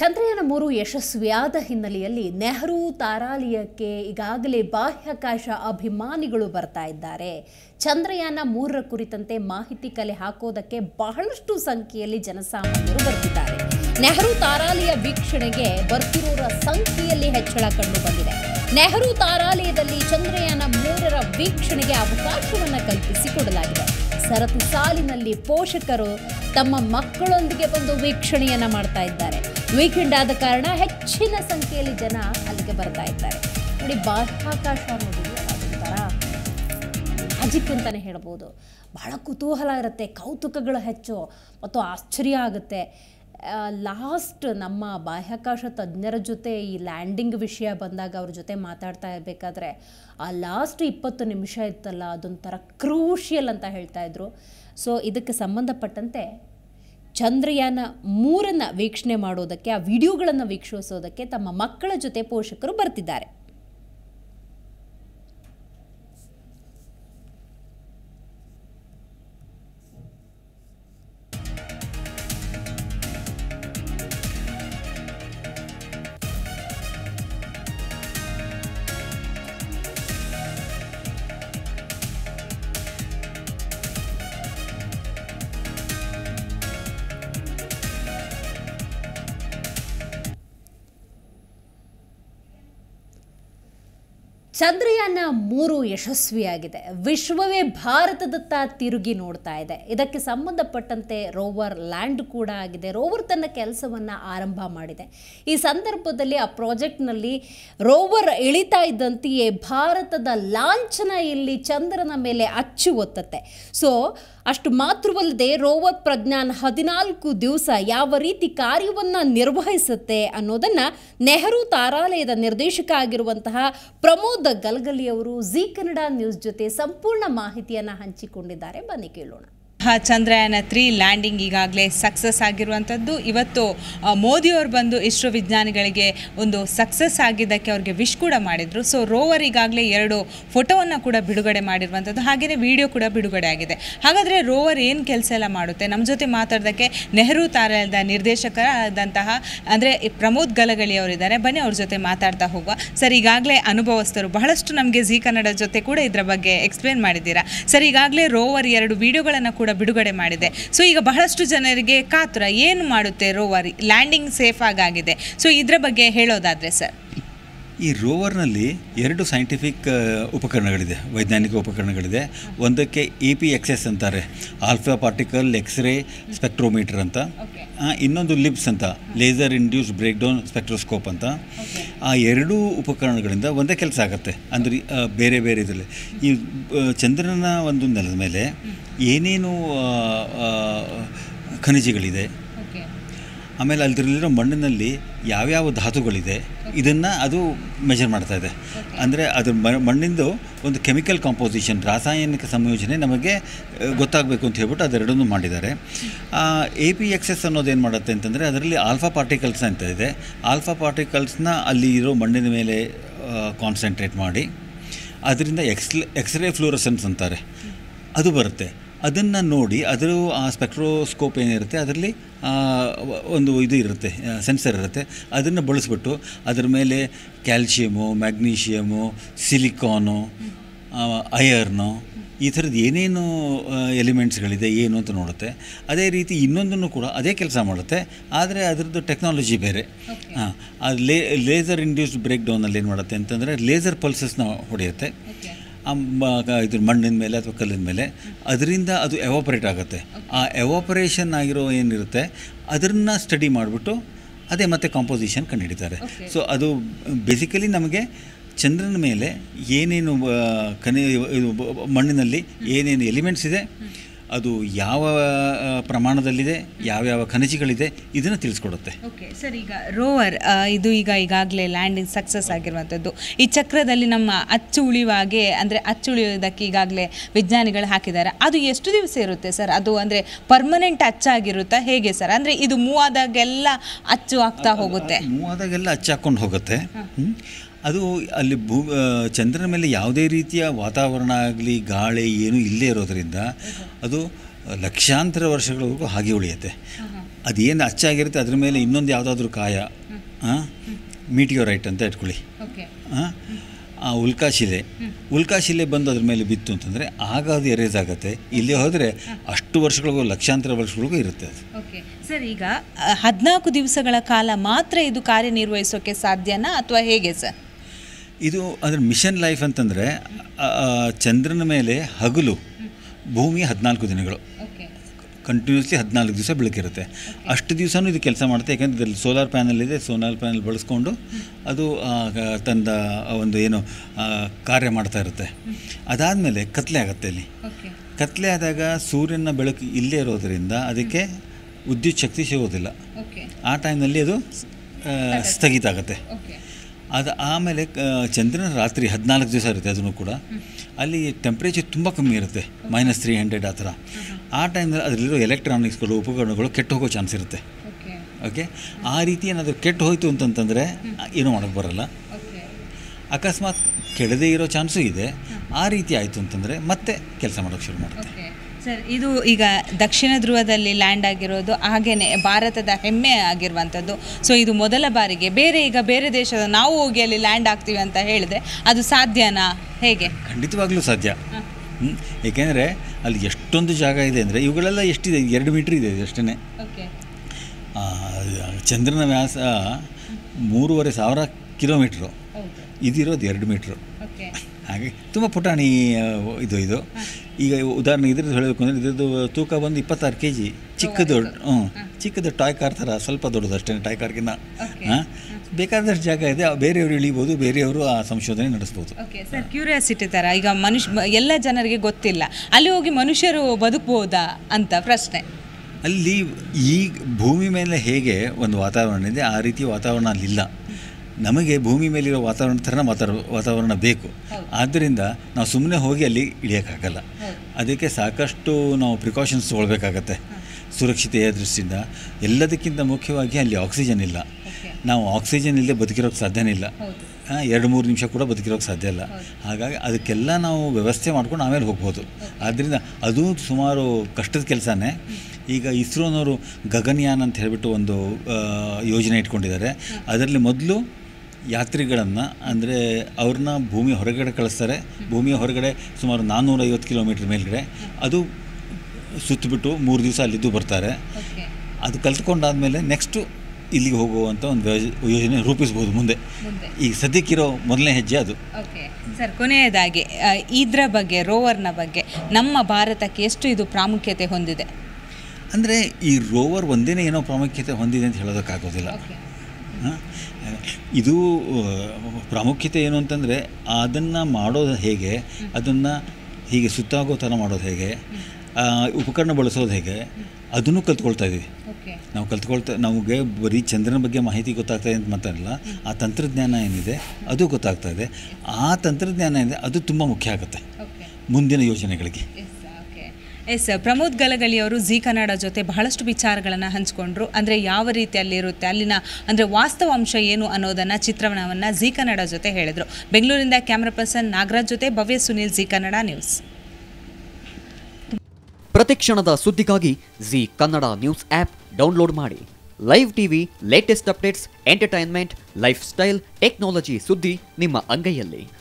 ಚಂದ್ರಯಾನ ಮೂರು ಯಶಸ್ವಿಯಾದ ಹಿನ್ನೆಲೆಯಲ್ಲಿ ನೆಹರು ತಾರಾಲಯಕ್ಕೆ ಈಗಾಗಲೇ ಬಾಹ್ಯಾಕಾಶ ಅಭಿಮಾನಿಗಳು ಬರ್ತಾ ಇದ್ದಾರೆ ಚಂದ್ರಯಾನ ಮೂರರ ಕುರಿತಂತೆ ಮಾಹಿತಿ ಕಲೆ ಹಾಕೋದಕ್ಕೆ ಬಹಳಷ್ಟು ಸಂಖ್ಯೆಯಲ್ಲಿ ಜನಸಾಮಾನ್ಯರು ಬರ್ತಿದ್ದಾರೆ ನೆಹರು ತಾರಾಲಯ ವೀಕ್ಷಣೆಗೆ ಬರ್ತಿರೋರ ಸಂಖ್ಯೆಯಲ್ಲಿ ಹೆಚ್ಚಳ ಕಂಡು ಬಂದಿದೆ ನೆಹರು ತಾರಾಲಯದಲ್ಲಿ ಚಂದ್ರಯಾನ ಮೂರರ ವೀಕ್ಷಣೆಗೆ ಅವಕಾಶವನ್ನು ಕಲ್ಪಿಸಿಕೊಡಲಾಗಿದೆ ಸರತಿ ಸಾಲಿನಲ್ಲಿ ಪೋಷಕರು ತಮ್ಮ ಮಕ್ಕಳೊಂದಿಗೆ ಬಂದು ವೀಕ್ಷಣೆಯನ್ನ ಮಾಡ್ತಾ ಇದ್ದಾರೆ ವೀಕೆಂಡ್ ಆದ ಕಾರಣ ಹೆಚ್ಚಿನ ಸಂಖ್ಯೆಯಲ್ಲಿ ಜನ ಅಲ್ಲಿಗೆ ಬರ್ತಾ ಇದ್ದಾರೆ ನೋಡಿ ಬಾಹ್ಯಾಕಾಶ ಅನ್ನೋದು ಅದೊಂಥರ ಮ್ಯಾಜಿಕ್ ಅಂತಲೇ ಹೇಳ್ಬೋದು ಬಹಳ ಕುತೂಹಲ ಇರುತ್ತೆ ಕೌತುಕಗಳು ಹೆಚ್ಚು ಮತ್ತು ಆಶ್ಚರ್ಯ ಆಗುತ್ತೆ ಲಾಸ್ಟ್ ನಮ್ಮ ಬಾಹ್ಯಾಕಾಶ ತಜ್ಞರ ಜೊತೆ ಈ ಲ್ಯಾಂಡಿಂಗ್ ವಿಷಯ ಬಂದಾಗ ಅವ್ರ ಜೊತೆ ಮಾತಾಡ್ತಾ ಇರಬೇಕಾದ್ರೆ ಆ ಲಾಸ್ಟ್ ಇಪ್ಪತ್ತು ನಿಮಿಷ ಇತ್ತಲ್ಲ ಅದೊಂಥರ ಕ್ರೂಷಿಯಲ್ ಅಂತ ಹೇಳ್ತಾ ಇದ್ರು ಸೊ ಇದಕ್ಕೆ ಸಂಬಂಧಪಟ್ಟಂತೆ ಚಂದ್ರಯಾನ ಮೂರನ್ನು ವೀಕ್ಷಣೆ ಮಾಡೋದಕ್ಕೆ ಆ ವಿಡಿಯೋಗಳನ್ನು ವೀಕ್ಷಿಸೋದಕ್ಕೆ ತಮ್ಮ ಮಕ್ಕಳ ಜೊತೆ ಪೋಷಕರು ಬರ್ತಿದ್ದಾರೆ ಚಂದ್ರಯಾನ ಮೂರು ಯಶಸ್ವಿಯಾಗಿದೆ ವಿಶ್ವವೇ ಭಾರತದತ್ತ ತಿರುಗಿ ನೋಡ್ತಾ ಇದೆ ಇದಕ್ಕೆ ಸಂಬಂಧಪಟ್ಟಂತೆ ರೋವರ್ ಲ್ಯಾಂಡ್ ಕೂಡ ಆಗಿದೆ ರೋವರ್ ತನ್ನ ಕೆಲಸವನ್ನು ಆರಂಭ ಮಾಡಿದೆ ಈ ಸಂದರ್ಭದಲ್ಲಿ ಆ ಪ್ರಾಜೆಕ್ಟ್ನಲ್ಲಿ ರೋವರ್ ಇಳಿತಾ ಇದ್ದಂತೆಯೇ ಭಾರತದ ಲಾಂಛನ ಇಲ್ಲಿ ಚಂದ್ರನ ಮೇಲೆ ಅಚ್ಚು ಒತ್ತತ್ತೆ ಸೊ ಅಷ್ಟು ಮಾತ್ರವಲ್ಲದೆ ರೋವರ್ ಪ್ರಜ್ಞಾನ್ ಹದಿನಾಲ್ಕು ದಿವಸ ಯಾವ ರೀತಿ ಕಾರ್ಯವನ್ನು ನಿರ್ವಹಿಸುತ್ತೆ ಅನ್ನೋದನ್ನು ನೆಹರು ತಾರಾಲಯದ ನಿರ್ದೇಶಕ ಆಗಿರುವಂತಹ ಪ್ರಮೋದ್ ಗಲ್ಗಲಿ ಅವರು ಜಿ ಕನ್ನಡ ನ್ಯೂಸ್ ಜೊತೆ ಸಂಪೂರ್ಣ ಮಾಹಿತಿಯನ್ನು ಹಂಚಿಕೊಂಡಿದ್ದಾರೆ ಬನ್ನಿ ಕೇಳೋಣ ಹಾ, ಚಂದ್ರಯಾನ ತ್ರೀ ಲ್ಯಾಂಡಿಂಗ್ ಈಗಾಗಲೇ ಸಕ್ಸಸ್ ಆಗಿರುವಂಥದ್ದು ಇವತ್ತು ಆ, ಮೋದಿಯವರು ಬಂದು ಇಸ್ರೋ ವಿಜ್ಞಾನಿಗಳಿಗೆ ಒಂದು ಸಕ್ಸಸ್ ಆಗಿದ್ದಕ್ಕೆ ಅವ್ರಿಗೆ ವಿಶ್ ಕೂಡ ಮಾಡಿದರು ಸೊ ರೋವರ್ ಈಗಾಗಲೇ ಎರಡು ಫೋಟೋವನ್ನು ಕೂಡ ಬಿಡುಗಡೆ ಮಾಡಿರುವಂಥದ್ದು ಹಾಗೆಯೇ ವಿಡಿಯೋ ಕೂಡ ಬಿಡುಗಡೆ ಆಗಿದೆ ಹಾಗಾದರೆ ರೋವರ್ ಏನು ಕೆಲಸ ಎಲ್ಲ ಮಾಡುತ್ತೆ ನಮ್ಮ ಜೊತೆ ಮಾತಾಡೋದಕ್ಕೆ ನೆಹರು ತಾರಾಲಯದ ನಿರ್ದೇಶಕರಾದಂತಹ ಅಂದರೆ ಪ್ರಮೋದ್ ಗಲಗಳಿ ಅವರಿದ್ದಾರೆ ಬನ್ನಿ ಅವ್ರ ಜೊತೆ ಮಾತಾಡ್ತಾ ಹೋಗುವ ಸರ್ ಈಗಾಗಲೇ ಅನುಭವಸ್ಥರು ಬಹಳಷ್ಟು ನಮಗೆ ಜಿ ಕನ್ನಡ ಜೊತೆ ಕೂಡ ಇದರ ಬಗ್ಗೆ ಎಕ್ಸ್ಪ್ಲೇನ್ ಮಾಡಿದ್ದೀರಾ ಸರ್ ಈಗಾಗಲೇ ರೋವರ್ ಎರಡು ವಿಡಿಯೋಗಳನ್ನು ಕೂಡ ಬಿಡುಗಡೆ ಮಾಡಿದೆ ಸೊ ಈಗ ಬಹಳಷ್ಟು ಜನರಿಗೆ ಕಾತುರ ಏನು ಮಾಡುತ್ತೆ ರೋವರ್ ಲ್ಯಾಂಡಿಂಗ್ ಸೇಫ್ ಆಗಿದೆ ಸೊ ಇದರ ಬಗ್ಗೆ ಹೇಳೋದಾದರೆ ಸರ್ ಈ ರೋವರ್ನಲ್ಲಿ ಎರಡು ಸೈಂಟಿಫಿಕ್ ಉಪಕರಣಗಳಿದೆ ವೈಜ್ಞಾನಿಕ ಉಪಕರಣಗಳಿದೆ ಒಂದಕ್ಕೆ ಇ ಪಿ ಎಕ್ಸ್ ಎಸ್ ಅಂತಾರೆ ಆಲ್ಫಾ ಪಾರ್ಟಿಕಲ್ ಎಕ್ಸ್ರೇ ಸ್ಪೆಕ್ಟ್ರೋಮೀಟರ್ ಅಂತ ಆ, ಇನ್ನೊಂದು ಲಿಬ್ಸ್ ಅಂತ laser induce break down spectroscope ಅಂತ ಆ ಎರಡೂ ಉಪಕರಣಗಳಿಂದ ಒಂದೇ ಕೆಲಸ ಆಗುತ್ತೆ ಅಂದರೆ ಆ, ಬೇರೆ ಬೇರೆ ಇದರಲ್ಲಿ ಈ ಆ, ಚಂದ್ರನ ಒಂದು ನೆಲದ ಮೇಲೆ ಏನೇನು ಆ, ಆ, ಖನಿಜಗಳಿದೆ ಆಮೇಲೆ ಅದರಲ್ಲಿರೋ ಮಣ್ಣಿನಲ್ಲಿ ಯಾವ್ಯಾವ ಧಾತುಗಳಿದೆ ಇದನ್ನು ಅದು ಮೆಜರ್ ಮಾಡ್ತಾ ಇದೆ ಅಂದರೆ ಅದ್ರ ಮ- ಮಣ್ಣಿಂದು ಒಂದು ಕೆಮಿಕಲ್ ಕಾಂಪೋಸಿಷನ್ ರಾಸಾಯನಿಕ ಸಂಯೋಜನೆ ನಮಗೆ ಆ, ಗೊತ್ತಾಗಬೇಕು ಅಂತ ಹೇಳ್ಬಿಟ್ಟು ಅದೆರಡನ್ನೂ ಮಾಡಿದ್ದಾರೆ ಎ ಪಿ ಎಕ್ಸ್ ಎಸ್ ಅನ್ನೋದು ಏನು ಮಾಡುತ್ತೆ ಅಂತಂದರೆ ಅದರಲ್ಲಿ ಆಲ್ಫಾ ಪಾರ್ಟಿಕಲ್ಸ್ ಅಂತ ಇದೆ ಆಲ್ಫಾ ಪಾರ್ಟಿಕಲ್ಸ್ನ ಅಲ್ಲಿ ಇರೋ ಮಣ್ಣಿನ ಮೇಲೆ ಕಾನ್ಸಂಟ್ರೇಟ್ ಮಾಡಿ ಅದರಿಂದ ಎಕ್ಸ್ ಎಕ್ಸ್ರೇ ಫ್ಲೋರಸೆನ್ಸ್ ಅಂತಾರೆ ಅದು ಬರುತ್ತೆ ಅದನ್ನು ನೋಡಿ ಅದರ ಆ ಸ್ಪೆಕ್ಟ್ರೋಸ್ಕೋಪ್ ಏನಿರುತ್ತೆ ಅದರಲ್ಲಿ ಆ, ಒಂದು ಇದು ಇರುತ್ತೆ ಸೆನ್ಸರ್ ಇರುತ್ತೆ ಅದನ್ನು ಬಳಸ್ಬಿಟ್ಟು ಅದರ ಮೇಲೆ ಕ್ಯಾಲ್ಶಿಯಮು ಮ್ಯಾಗ್ನೀಷಿಯಮು ಸಿಲಿಕಾನು ಅಯರ್ನು ಈ ಥರದ್ದು ಏನೇನು ಎಲಿಮೆಂಟ್ಸ್ಗಳಿದೆ ಏನು ಅಂತ ನೋಡುತ್ತೆ ಅದೇ ರೀತಿ ಇನ್ನೊಂದನ್ನು ಕೂಡ ಅದೇ ಕೆಲಸ ಮಾಡುತ್ತೆ ಆದರೆ ಅದರದ್ದು ಟೆಕ್ನಾಲಜಿ ಬೇರೆ ಹಾಂ ಆ ಲೇ ಲೇಸರ್ ಇಂಡ್ಯೂಸ್ಡ್ ಬ್ರೇಕ್ ಡೌನಲ್ಲಿ ಏನು ಮಾಡುತ್ತೆ ಅಂತಂದರೆ ಲೇಸರ್ ಪಲ್ಸಸ್ನ ಹೊಡೆಯುತ್ತೆ ಆ ಮ- ಕ- ಇದ್ರ ಮಣ್ಣಿನ ಮೇಲೆ ಅಥವಾ ಕಲ್ಲಿನ ಮೇಲೆ ಅದರಿಂದ ಅದು ಎವಾಪರೇಟ್ ಆಗುತ್ತೆ ಆ ಎವಾಪರೇಷನ್ ಆಗಿರೋ ಏನಿರುತ್ತೆ ಅದನ್ನು ಸ್ಟಡಿ ಮಾಡಿಬಿಟ್ಟು ಅದೇ ಮತ್ತೆ ಕಾಂಪೋಸಿಷನ್ ಕಂಡುಹಿಡಿತಾರೆ ಸೊ ಅದು ಬೇಸಿಕಲಿ ನಮಗೆ ಚಂದ್ರನ ಮೇಲೆ ಏನೇನು ಆ, ಖನಿ ಇದು ಬ- ಬ- ಮಣ್ಣಿನಲ್ಲಿ ಏನೇನು ಎಲಿಮೆಂಟ್ಸ್ ಇದೆ ಅದು ಯಾವ ಆ, ಪ್ರಮಾಣದಲ್ಲಿದೆ ಯಾವ್ಯಾವ ಖನಿಜಗಳಿದೆ ಇದನ್ನು ತಿಳಿಸ್ಕೊಡುತ್ತೆ ಓಕೆ ಸರ್ ಈಗ ರೋವರ್ ಇದು ಈಗ ಈಗಾಗಲೇ ಲ್ಯಾಂಡಿಂಗ್ ಸಕ್ಸಸ್ ಆಗಿರುವಂಥದ್ದು ಈ ಚಕ್ರದಲ್ಲಿ ನಮ್ಮ ಅಚ್ಚು ಉಳಿವಾಗೆ ಅಂದರೆ ಅಚ್ಚು ಉಳಿಯೋದಕ್ಕೆ ಈಗಾಗಲೇ ವಿಜ್ಞಾನಿಗಳು ಹಾಕಿದ್ದಾರೆ ಅದು ಎಷ್ಟು ದಿವಸ ಇರುತ್ತೆ ಸರ್ ಅದು ಅಂದರೆ ಪರ್ಮನೆಂಟ್ ಅಚ್ಚಾಗಿರುತ್ತಾ ಹೇಗೆ ಸರ್ ಅಂದರೆ ಇದು ಮೂವ್ ಆದಾಗೆಲ್ಲ ಅಚ್ಚು ಆಗ್ತಾ ಹೋಗುತ್ತೆ ಮೂವಾದಾಗೆಲ್ಲ ಹಚ್ಚಾಕೊಂಡು ಹೋಗುತ್ತೆ ಹ್ಮ್. ಅದು ಅಲ್ಲಿ ಭೂ ಆ, ಚಂದ್ರನ ಮೇಲೆ ಯಾವುದೇ ರೀತಿಯ ವಾತಾವರಣ ಆಗಲಿ ಗಾಳಿ ಏನೂ ಇಲ್ಲೇ ಇರೋದರಿಂದ ಅದು ಲಕ್ಷಾಂತರ ವರ್ಷಗಳವರೆಗೂ ಹಾಗೆ ಉಳಿಯುತ್ತೆ ಅದೇನು ಅಚ್ಚಾಗಿರುತ್ತೆ ಅದ್ರ ಮೇಲೆ ಇನ್ನೊಂದು ಯಾವುದಾದ್ರೂ ಕಾಯ ಮೀಟಿಯೋರೈಟ್ ಅಂತ ಇಟ್ಕೊಳ್ಳಿ ಓಕೆ ಆ, ಆ ಉಲ್ಕಾಶಿಲೆ ಉಲ್ಕಾಶಿಲೆ ಬಂದು ಅದ್ರ ಮೇಲೆ ಬಿತ್ತು ಅಂತಂದರೆ ಆಗ ಅದು ಎರೇಸ್ ಆಗುತ್ತೆ ಇಲ್ಲಿ ಹೋದರೆ ಅಷ್ಟು ವರ್ಷಗಳಿಗೂ ಲಕ್ಷಾಂತರ ವರ್ಷಗಳಿಗೂ ಇರುತ್ತೆ ಅದು ಓಕೆ ಸರ್ ಈಗ ಹದಿನಾಲ್ಕು ದಿವಸಗಳ ಕಾಲ ಮಾತ್ರ ಇದು ಕಾರ್ಯನಿರ್ವಹಿಸೋಕೆ ಸಾಧ್ಯನಾ ಅಥವಾ ಹೇಗೆ ಸರ್ ಇದು ಅದ್ರ ಮಿಷನ್ ಲೈಫ್ ಅಂತಂದರೆ ಚಂದ್ರನ ಮೇಲೆ ಹಗಲು ಭೂಮಿ ಹದಿನಾಲ್ಕು ದಿನಗಳು ಓಕೆ ಕಂಟಿನ್ಯೂಸ್ಲಿ ಹದಿನಾಲ್ಕು ದಿವಸ ಬೆಳಕಿರುತ್ತೆ ಅಷ್ಟು ದಿವಸನೂ ಇದು ಕೆಲಸ ಮಾಡುತ್ತೆ ಯಾಕಂದರೆ ಇದರಲ್ಲಿ ಸೋಲಾರ್ ಪ್ಯಾನಲ್ ಇದೆ ಸೋಲಾರ್ ಪ್ಯಾನಲ್ ಬಳಸ್ಕೊಂಡು ಅದು ಆ, ಗ- ತನ್ನ ಒಂದು ಏನು ಆ, ಕಾರ್ಯ ಮಾಡ್ತಾ ಇರುತ್ತೆ ಅದಾದಮೇಲೆ ಕತ್ಲೆ ಆಗುತ್ತೆ ಇಲ್ಲಿ ಓಕೆ ಕತ್ಲೆ ಆದಾಗ ಸೂರ್ಯನ ಬೆಳಕು ಇಲ್ಲೇ ಇರೋದರಿಂದ ಅದಕ್ಕೆ ವಿದ್ಯುತ್ ಶಕ್ತಿ ಸಿಗೋದಿಲ್ಲ ಓಕೆ ಆ ಟೈಮ್ನಲ್ಲಿ ಅದು ಆ, ಸ್ಥಗಿತ ಆಗುತ್ತೆ ಓಕೆ ಅದು ಆಮೇಲೆ ಕ- ಚಂದ್ರನ ರಾತ್ರಿ ಹದಿನಾಲ್ಕು ದಿವಸ ಇರುತ್ತೆ ಅದನ್ನು ಕೂಡ ಅಲ್ಲಿ ಟೆಂಪ್ರೇಚರ್ ತುಂಬ ಕಮ್ಮಿ ಇರುತ್ತೆ ಮೈನಸ್ ತ್ರೀ ಹಂಡ್ರೆಡ್ ಆ ಥರ ಆ ಟೈಮ್ನಲ್ಲಿ ಅದರಲ್ಲಿರೋ ಎಲೆಕ್ಟ್ರಾನಿಕ್ಸ್ಗಳು ಉಪಕರಣಗಳು ಕೆಟ್ಟು ಹೋಗೋ ಚಾನ್ಸ್ ಇರುತ್ತೆ ಓಕೆ ಓಕೆ ಆ ರೀತಿ ಏನಾದರೂ ಕೆಟ್ಟು ಹೋಯಿತು ಅಂತಂತಂದರೆ ಏನೂ ಮಾಡೋಕ್ಕೆ ಬರಲ್ಲ ಓಕೆ ಅಕಸ್ಮಾತ್ ಕೆಡದೇ ಇರೋ ಚಾನ್ಸು ಇದೆ ಆ ರೀತಿ ಆಯಿತು ಅಂತಂದರೆ ಮತ್ತೆ ಕೆಲಸ ಮಾಡೋಕ್ಕೆ ಶುರು ಮಾಡುತ್ತೆ ಓಕೆ ಸರ್ ಇದು ಈಗ ದಕ್ಷಿಣ ಧ್ರುವದಲ್ಲಿ ಲ್ಯಾಂಡ್ ಆಗಿರೋದು ಹಾಗೇನೆ ಭಾರತದ ಹೆಮ್ಮೆ ಆಗಿರುವಂಥದ್ದು ಸೊ ಇದು ಮೊದಲ ಬಾರಿಗೆ ಬೇರೆ ಈಗ ಬೇರೆ ದೇಶದ ನಾವು ಹೋಗಿ ಅಲ್ಲಿ ಲ್ಯಾಂಡ್ ಆಗ್ತೀವಿ ಅಂತ ಹೇಳಿದ್ರೆ ಅದು ಸಾಧ್ಯನಾ ಹೇಗೆ ಖಂಡಿತವಾಗ್ಲೂ ಸಾಧ್ಯ ಹ್ಮ್. ಏಕೆಂದರೆ ಅಲ್ಲಿ ಎಷ್ಟೊಂದು ಜಾಗ ಇದೆ ಅಂದರೆ ಇವುಗಳೆಲ್ಲ ಎಷ್ಟಿದೆ ಎರಡು ಮೀಟ್ರ್ ಇದೆ ಅಷ್ಟೇ ಓಕೆ ಆ, ಚಂದ್ರನ ವ್ಯಾಸ ಮೂರುವರೆ ಸಾವಿರ ಕಿಲೋಮೀಟ್ರು ಹೌದು ಇದಿರೋದು ಎರಡು ಮೀಟ್ರು ಓಕೆ ಹಾಗೆ ತುಂಬ ಪುಟಾಣಿ ಆ, ಇದು ಇದು ಈಗ ಉದಾಹರಣೆ ಇದ್ರದ್ದು ಹೇಳಬೇಕು ಅಂದರೆ ಇದ್ರದ್ದು ತೂಕ ಬಂದು ಇಪ್ಪತ್ತಾರು ಕೆ ಜಿ ಚಿಕ್ಕದು ಹ್ಞೂ ಚಿಕ್ಕದು ಟಾಯ್ ಕಾರ್ ಥರ ಸ್ವಲ್ಪ ದೊಡ್ಡದು ಅಷ್ಟೇ ಟಾಯ್ ಕಾರ್ಗಿನ್ನ Okay. ಹಾಂ ಬೇಕಾದಷ್ಟು ಜಾಗ ಇದೆ ಬೇರೆಯವರು ಇಳಿಬೋದು ಬೇರೆಯವರು ಆ ಸಂಶೋಧನೆ ನಡೆಸ್ಬೋದು ಓಕೆ ಸರ್ ಕ್ಯೂರಿಯಾಸಿಟಿ ಥರ ಈಗ ಮನುಷ್ಯ ಎಲ್ಲ ಜನರಿಗೆ ಗೊತ್ತಿಲ್ಲ ಅಲ್ಲಿ ಹೋಗಿ ಮನುಷ್ಯರು ಬದುಕ್ಬೋದಾ ಅಂತ ಪ್ರಶ್ನೆ ಅಲ್ಲಿ ಈ ಭೂಮಿ ಮೇಲೆ ಹೇಗೆ ಒಂದು ವಾತಾವರಣ ಇದೆ ಆ ರೀತಿ ವಾತಾವರಣ ಅಲ್ಲಿಲ್ಲ ನಮಗೆ ಭೂಮಿ ಮೇಲಿರೋ ವಾತಾವರಣ ಥರ ವಾತಾವರಣ ವಾತಾವರಣ ಬೇಕು ಆದ್ದರಿಂದ ನಾವು ಸುಮ್ಮನೆ ಹೋಗಿ ಅಲ್ಲಿ ಇಳಿಯೋಕ್ಕಾಗಲ್ಲ ಅದಕ್ಕೆ ಸಾಕಷ್ಟು ನಾವು ಪ್ರಿಕಾಷನ್ಸ್ ತೊಗೊಳ್ಬೇಕಾಗತ್ತೆ ಸುರಕ್ಷತೆಯ ದೃಷ್ಟಿಯಿಂದ ಎಲ್ಲದಕ್ಕಿಂತ ಮುಖ್ಯವಾಗಿ ಅಲ್ಲಿ ಆಕ್ಸಿಜನ್ ಇಲ್ಲ ನಾವು ಆಕ್ಸಿಜನ್ ಇಲ್ಲದೆ ಬದುಕಿರೋಕ್ಕೆ ಸಾಧ್ಯನೇ ಇಲ್ಲ ಆ, ಎರಡು ಮೂರು ನಿಮಿಷ ಕೂಡ ಬದುಕಿರೋಕ್ಕೆ ಸಾಧ್ಯ ಇಲ್ಲ ಹಾಗಾಗಿ ಅದಕ್ಕೆಲ್ಲ ನಾವು ವ್ಯವಸ್ಥೆ ಮಾಡ್ಕೊಂಡು ಆಮೇಲೆ ಹೋಗ್ಬೋದು ಆದ್ದರಿಂದ ಅದು ಸುಮಾರು ಕಷ್ಟದ ಕೆಲಸನೇ ಈಗ ಇಸ್ರೋನವರು ಗಗನಯಾನ್ ಅಂತ ಹೇಳಿಬಿಟ್ಟು ಒಂದು ಆ, ಯೋಜನೆ ಇಟ್ಕೊಂಡಿದ್ದಾರೆ ಅದರಲ್ಲಿ ಮೊದಲು ಯಾತ್ರಿಗಳನ್ನು ಅಂದರೆ ಅವ್ರನ್ನ ಭೂಮಿ ಹೊರಗಡೆ ಕಳಿಸ್ತಾರೆ ಭೂಮಿಯ ಹೊರಗಡೆ ಸುಮಾರು ನಾನ್ನೂರೈವತ್ತು ಕಿಲೋಮೀಟ್ರ್ ಮೇಲ್ಗಡೆ ಅದು ಸುತ್ತಬಿಟ್ಟು ಮೂರು ದಿವಸ ಅಲ್ಲಿದ್ದು ಬರ್ತಾರೆ ಓಕೆ ಅದು ಕಲ್ತ್ಕೊಂಡಾದ್ಮೇಲೆ ನೆಕ್ಸ್ಟು ಇಲ್ಲಿಗೆ ಹೋಗುವಂಥ ಒಂದು ವ್ಯ- ಯೋಜನೆ ರೂಪಿಸ್ಬೋದು ಮುಂದೆ ಮುಂದೆ ಈಗ ಸದ್ಯಕ್ಕಿರೋ ಮೊದಲನೇ ಹೆಜ್ಜೆ ಅದು ಓಕೆ ಸರ್ ಕೊನೆಯದಾಗಿ ಆ, ಇದ್ರ ಬಗ್ಗೆ ರೋವರ್ನ ಬಗ್ಗೆ ನಮ್ಮ ಭಾರತಕ್ಕೆ ಎಷ್ಟು ಇದು ಪ್ರಾಮುಖ್ಯತೆ ಹೊಂದಿದೆ ಅಂದರೆ ಈ ರೋವರ್ ಒಂದೇ ಏನೋ ಪ್ರಾಮುಖ್ಯತೆ ಹೊಂದಿದೆ ಅಂತ ಹೇಳೋದಕ್ಕಾಗೋದಿಲ್ಲ ಓಕೆ ಹಾಂ? ಇದು ಆ, ಪ್ರಾಮುಖ್ಯತೆ ಏನು ಅಂತಂದರೆ ಅದನ್ನು ಮಾಡೋದು ಹೇಗೆ ಅದನ್ನು ಹೀಗೆ ಸುತ್ತಾಗೋ ಥರ ಮಾಡೋದು ಹೇಗೆ ಆ, ಉಪಕರಣ ಬಳಸೋದು ಹೇಗೆ ಅದನ್ನು ಕಲ್ತ್ಕೊಳ್ತಾ ಇದ್ದೀವಿ ಓಕೆ ನಾವು ಕಲ್ತ್ಕೊಳ್ತಾ ನಮಗೆ ಬರೀ ಚಂದ್ರನ ಬಗ್ಗೆ ಮಾಹಿತಿ ಗೊತ್ತಾಗ್ತಾ ಇದೆ ಅಂತ ಮಾತಾಡಲ್ಲ ಆ ತಂತ್ರಜ್ಞಾನ ಏನಿದೆ ಅದು ಗೊತ್ತಾಗ್ತಾ ಇದೆ ಆ ತಂತ್ರಜ್ಞಾನ ಏನಿದೆ ಅದು ತುಂಬ ಮುಖ್ಯ ಆಗುತ್ತೆ ಓಕೆ ಮುಂದಿನ ಯೋಜನೆಗಳಿಗೆ yes okay yes Pramod Galagali ಅವರು ಜಿ ಕನ್ನಡ ಜೊತೆ ಬಹಳಷ್ಟು ವಿಚಾರಗಳನ್ನು ಹಂಚ್ಕೊಂಡ್ರು ಅಂದರೆ ಯಾವ ರೀತಿಯಲ್ಲಿ ಇರುತ್ತೆ ಅಲ್ಲಿನ ಅಂದರೆ ವಾಸ್ತವಾಂಶ ಏನು ಅನ್ನೋದನ್ನು ಚಿತ್ರಣವನ್ನು ಜಿ ಕನ್ನಡ ಜೊತೆ ಹೇಳಿದರು ಬೆಂಗಳೂರಿಂದ ಕ್ಯಾಮ್ರಾ ಪರ್ಸನ್ ನಾಗರಾಜ್ ಜೊತೆ ಭವ್ಯ ಸುನೀಲ್ ಜಿ ಕನ್ನಡ ನ್ಯೂಸ್ ಪ್ರತಿಕ್ಷಣದ ಸುದ್ದಿಗಾಗಿ Zee Kannada news app download ಮಾಡಿ live TV latest updates entertainment lifestyle technology ಸುದ್ದಿ ನಿಮ್ಮ ಅಂಗೈಯಲ್ಲಿ